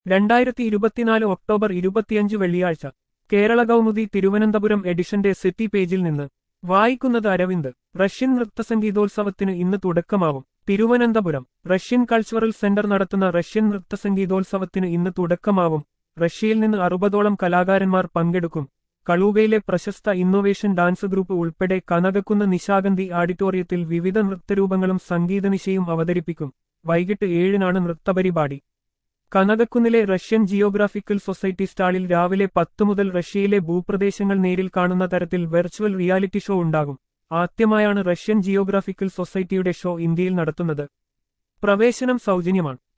രണ്ടായിരത്തി ഇരുപത്തിനാല് ഒക്ടോബർ ഇരുപത്തിയഞ്ച് വെള്ളിയാഴ്ച കേരള കൗമുദി തിരുവനന്തപുരം എഡിഷന്റെ സിറ്റി പേജിൽ നിന്ന് വായിക്കുന്നത് അരവിന്ദ് റഷ്യൻ നൃത്തസംഗീതോത്സവത്തിന് ഇന്ന് തുടക്കമാവും തിരുവനന്തപുരം റഷ്യൻ കൾച്ചറൽ സെന്റർ നടത്തുന്ന റഷ്യൻ നൃത്തസംഗീതോത്സവത്തിന് ഇന്ന് തുടക്കമാവും റഷ്യയിൽ നിന്ന് അറുപതോളം കലാകാരന്മാർ പങ്കെടുക്കും കളൂഗയിലെ പ്രശസ്ത ഇന്നൊവേഷൻ ഡാൻസ് ഗ്രൂപ്പ് ഉൾപ്പെടെ കനകക്കുന്ന് നിശാഗന്ധി ആഡിറ്റോറിയത്തിൽ വിവിധ നൃത്തരൂപങ്ങളും സംഗീതനിശയും അവതരിപ്പിക്കും വൈകിട്ട് ഏഴിനാണ് നൃത്തപരിപാടി കനകക്കുന്നിലെ റഷ്യൻ ജിയോഗ്രാഫിക്കൽ സൊസൈറ്റി സ്റ്റാളിൽ രാവിലെ പത്തു മുതൽ റഷ്യയിലെ ഭൂപ്രദേശങ്ങൾ നേരിൽ കാണുന്ന തരത്തിൽ വെർച്വൽ റിയാലിറ്റി ഷോ ഉണ്ടാകും ആദ്യമായാണ് റഷ്യൻ ജിയോഗ്രാഫിക്കൽ സൊസൈറ്റിയുടെ ഷോ ഇന്ത്യയിൽ നടത്തുന്നത് പ്രവേശനം സൗജന്യമാണ്